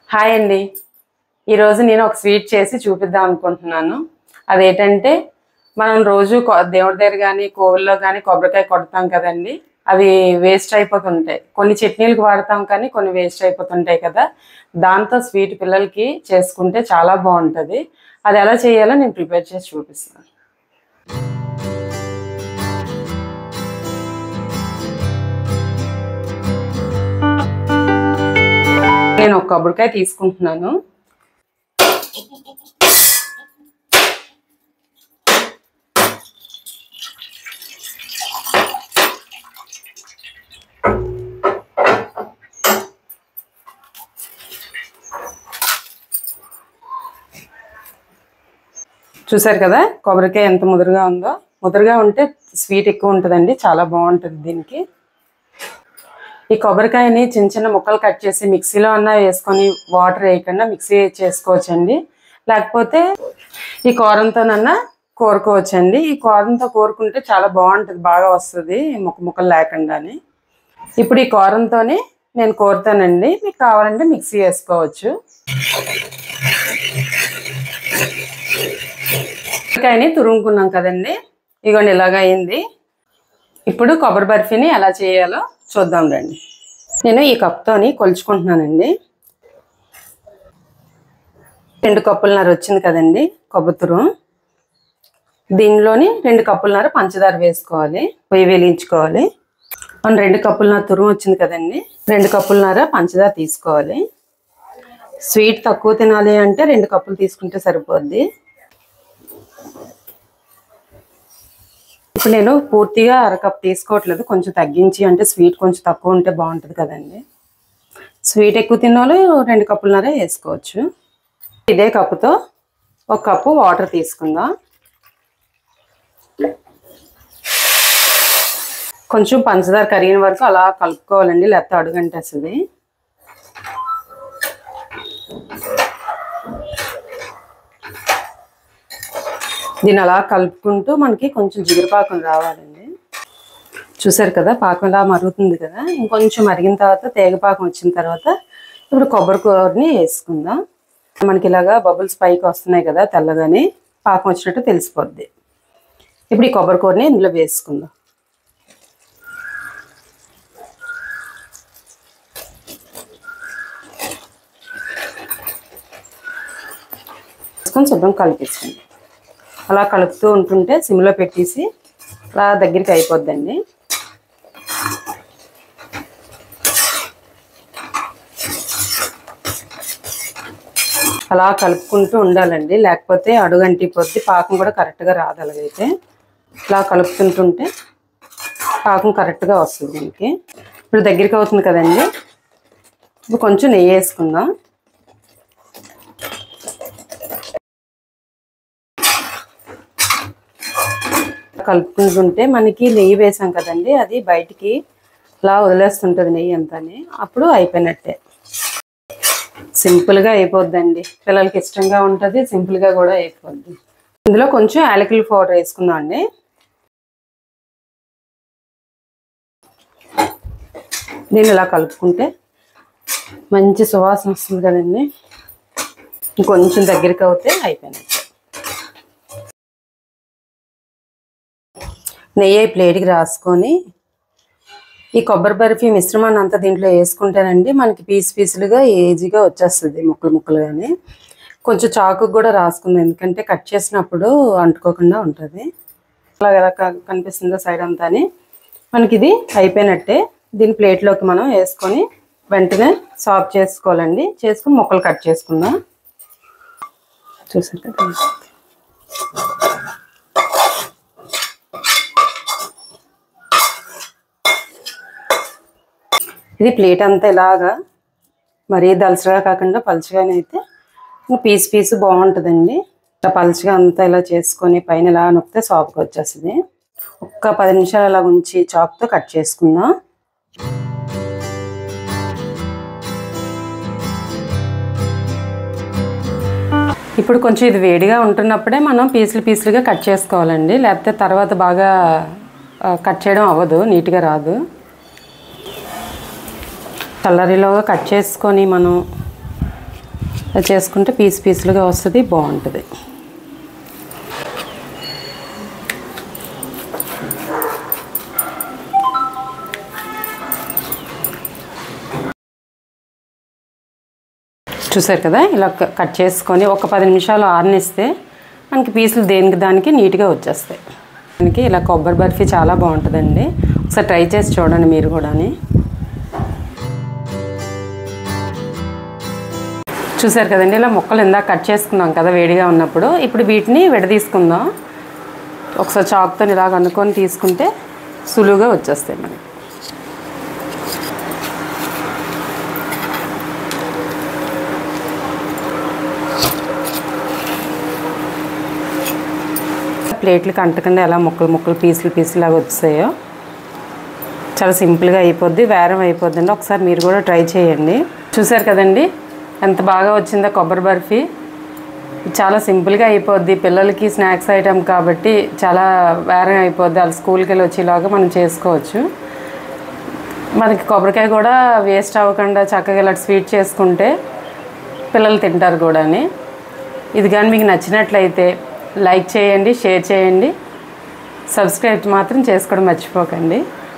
hi అండి ఈరోజు నేను ఒక స్వీట్ చేసి చూపిద్దాం అనుకుంటున్నాను అదేంటంటే మనం రోజు కొ- దేవుడి దగ్గర కానీ కోవిల్లో కానీ కొబ్బరికాయ కొడతాం కదండి అవి వేస్ట్ అయిపోతుంటాయి కొన్ని చట్నీలకు వాడతాం కానీ కొన్ని వేస్ట్ అయిపోతుంటాయి కదా దాంతో స్వీట్ పిల్లలకి చేసుకుంటే చాలా బాగుంటుంది అది ఎలా చేయాలో నేను ప్రిపేర్ చేసి చూపిస్తాను నేను ఒక కొబ్బరికాయ తీసుకుంటున్నాను చూసారు కదా కొబ్బరికాయ ఎంత ముదురుగా ఉందో ముదురుగా ఉంటే స్వీట్ ఎక్కువ ఉంటుందండి చాలా బాగుంటుంది దీనికి ఈ కొబ్బరికాయని చిన్న చిన్న ముక్కలు కట్ చేసి మిక్సీలో అన్నా వేసుకొని వాటర్ వేయకుండా మిక్సీ చేసుకోవచ్చండి లేకపోతే ఈ కూరంతోనన్నా కోరుకోవచ్చండి ఈ కూరంతో కోరుకుంటే చాలా బాగుంటుంది బాగా వస్తుంది ముక్క ముక్కలు లేకుండానే ఇప్పుడు ఈ కూరంతోనే నేను కోరుతానండి మీకు కావాలంటే మిక్సీ వేసుకోవచ్చు కొబ్బరికాయని తురుముకున్నాం కదండి ఇగోండి ఇలాగ అయింది ఇప్పుడు కొబ్బరి బర్ఫీని ఎలా చేయాలో చూద్దాం రండి నేను ఈ కప్తోని కొలుచుకుంటున్నానండి రెండు కప్పులన్నర వచ్చింది కదండి కొబ్బరి తురుము దీనిలోని రెండు కప్పులన్నర పంచదార వేసుకోవాలి పొయ్యి వెలిగించుకోవాలి మన రెండు కప్పులన్నర తురుము వచ్చింది కదండి రెండు కప్పులన్నర పంచదార తీసుకోవాలి స్వీట్ తక్కువ తినాలి అంటే రెండు కప్పులు తీసుకుంటే సరిపోద్ది ఇప్పుడు నేను పూర్తిగా అరకప్ తీసుకోవట్లేదు కొంచెం తగ్గించి అంటే స్వీట్ కొంచెం తక్కువ ఉంటే బాగుంటుంది కదండి స్వీట్ ఎక్కువ తిన్నోళ్ళు రెండు కప్పులన్నర వేసుకోవచ్చు ఇదే కప్పుతో ఒక కప్పు వాటర్ తీసుకుందాం కొంచెం పంచదార కరిగిన వరకు అలా కలుపుకోవాలండి లేకపోతే అడుగంటేస్తుంది దీన్ని అలా కలుపుకుంటూ మనకి కొంచెం జిగురు పాకం రావాలండి చూసారు కదా పాకం ఇలా మరుగుతుంది కదా ఇంకొంచెం మరిగిన తర్వాత తేగపాకం వచ్చిన తర్వాత ఇప్పుడు కొబ్బరి కూరని వేసుకుందాం మనకి ఇలాగా బబుల్స్ పైకి వస్తున్నాయి కదా తెల్లగానే పాకం వచ్చినట్టు తెలిసిపోద్ది ఇప్పుడు ఈ కొబ్బరి కూరని ఇందులో వేసుకుందాం వేసుకొని శుభ్రం కలిపేసుకోండి అలా కలుపుతూ ఉంటుంటే సిమ్లో పెట్టేసి అలా దగ్గరికి అయిపోద్దండి అలా కలుపుకుంటూ ఉండాలండి లేకపోతే అడుగంటి పొద్దు పాకం కూడా కరెక్ట్గా రాదు అలాగైతే ఇలా కలుపుతుంటుంటే పాకం కరెక్ట్గా వస్తుంది దీనికి ఇప్పుడు దగ్గరికి అవుతుంది కదండి ఇప్పుడు కొంచెం నెయ్యి వేసుకుందాం కలుపుకుంటుంటే మనకి నెయ్యి వేసాం కదండి అది బయటికి ఇలా వదిలేస్తుంటుంది నెయ్యి అంతాని అప్పుడు అయిపోయినట్టే సింపుల్గా అయిపోద్దండి పిల్లలకి ఇష్టంగా ఉంటుంది సింపుల్గా కూడా అయిపోద్ది ఇందులో కొంచెం యాలకుల పౌడర్ వేసుకుందాం అండి దీన్ని ఇలా కలుపుకుంటే మంచి సువాసన వస్తుంది కదండి ఇంకొంచెం దగ్గరికి అవుతే అయిపోయినట్టే నెయ్యి ప్లేట్కి రాసుకొని ఈ కొబ్బరి బర్ఫీ మిశ్రమాన్ని అంతా దీంట్లో వేసుకుంటేనండి మనకి పీస్ పీసులుగా ఈజీగా వచ్చేస్తుంది ముక్కలు ముక్కలుగానే కొంచెం చాకు కూడా రాసుకుంది ఎందుకంటే కట్ చేసినప్పుడు అంటుకోకుండా ఉంటుంది అలా ఎలా క- కనిపిస్తుందో సైడ్ అంతాని మనకి ఇది అయిపోయినట్టే దీని ప్లేట్లోకి మనం వేసుకొని వెంటనే సాఫ్ చేసుకోవాలండి చేసుకుని ముక్కలు కట్ చేసుకుందాం చూసారు కదా ఇది ప్లేట్ అంతా ఇలాగా మరీ దలసగా కాకుండా పలుచగానే అయితే పీస్ పీస్ బాగుంటుందండి ఇలా పలుచగా అంతా ఇలా చేసుకొని పైన ఇలా నొక్కితే సాఫ్ట్గా వచ్చేస్తుంది ఒక్క పది నిమిషాలు అలా ఉంచి చాక్తో కట్ చేసుకుందాం ఇప్పుడు కొంచెం ఇది వేడిగా ఉంటున్నప్పుడే మనం పీసులు పీసులుగా కట్ చేసుకోవాలండి లేకపోతే తర్వాత బాగా ఆ, కట్ చేయడం అవ్వదు నీట్గా రాదు చల్లరిలోగా కట్ చేసుకొని మనం అది చేసుకుంటే పీస్ పీసులుగా వస్తుంది బాగుంటుంది చూసారు కదా ఇలా క- కట్ చేసుకొని ఒక పది నిమిషాలు ఆరనిస్తే మనకి పీసులు దేనికి దానికి నీట్గా వచ్చేస్తాయి మనకి ఇలా కొబ్బరి బర్ఫీ చాలా బాగుంటుందండి ఒకసారి ట్రై చేసి చూడండి మీరు కూడాని చూసారు కదండి ఇలా ముక్కలు ఇందాక కట్ చేసుకున్నాం కదా వేడిగా ఉన్నప్పుడు ఇప్పుడు వీటిని విడదీసుకుందాం ఒకసారి చాకుతో ఇలాగ అనుకొని తీసుకుంటే సులువుగా వచ్చేస్తాయి మనకి ప్లేట్లకి అంటకుండా ఎలా ముక్కలు ముక్కలు పీసులు పీసులు లాగా వచ్చాయో చాలా సింపుల్గా అయిపోద్ది వేరం అయిపోద్దండి ఒకసారి మీరు కూడా ట్రై చేయండి చూసారు కదండి ఎంత బాగా వచ్చిందో కొబ్బరి బర్ఫీ చాలా సింపుల్గా అయిపోద్ది పిల్లలకి స్నాక్స్ ఐటెం కాబట్టి చాలా వేరం అయిపోద్ది వాళ్ళ స్కూల్కి వెళ్ళి వచ్చేలాగా మనం చేసుకోవచ్చు మనకి కొబ్బరికాయ కూడా వేస్ట్ అవ్వకుండా చక్కగా ఇలా స్వీట్ చేసుకుంటే పిల్లలు తింటారు కూడాని ఇది కానీ మీకు నచ్చినట్లయితే లైక్ చేయండి షేర్ చేయండి సబ్స్క్రైబ్ మాత్రం చేసుకోవడం మర్చిపోకండి